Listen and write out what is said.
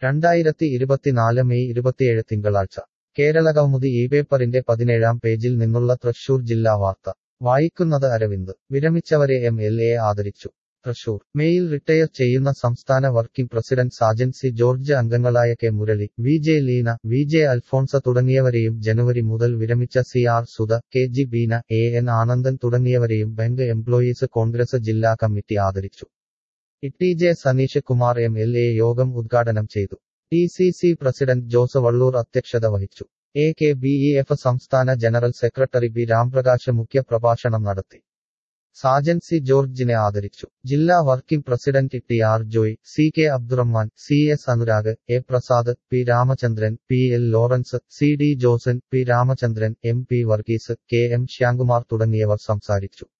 രണ്ടായിരത്തി ഇരുപത്തിനാല് മെയ് ഇരുപത്തിയേഴ് തിങ്കളാഴ്ച കേരളകൗമുദി ഈ പേപ്പറിന്റെ പതിനേഴാം പേജിൽ നിന്നുള്ള തൃശൂർ ജില്ലാ വാർത്ത വായിക്കുന്നത് അരവിന്ദ് വിരമിച്ചവരെ എം എൽ എ ആദരിച്ചു തൃശൂർ മെയിൽ റിട്ടയർ ചെയ്യുന്ന സംസ്ഥാന working president Sajan C George അംഗങ്ങളായ K Murali V J Leena V J Alphonsa തുടങ്ങിയവരെയും ജനുവരി മുതൽ വിരമിച്ച C R Sudha K G Beena A N Anandan തുടങ്ങിയവരെയും ബാങ്ക് എംപ്ലോയീസ് കോൺഗ്രസ് ജില്ലാ കമ്മിറ്റി ആദരിച്ചു T J Saneesh Kumar M L A യോഗം ഉദ്ഘാടനം ചെയ്തു T C C president Jose Vallur അധ്യക്ഷത വഹിച്ചു A K B E F സംസ്ഥാന ജനറൽ സെക്രട്ടറി ബി രാംപ്രകാശ് മുഖ്യ പ്രഭാഷണം നടത്തി സാജൻ സി ജോർജിനെ ആദരിച്ചു ജില്ലാ working president T R Joy C K Abdurahman C S Anurag A Prasad P Ramachandran P L Lawrence C D Josan P Ramachandran M P Varghese K M Shyamkumar തുടങ്ങിയവർ സംസാരിച്ചു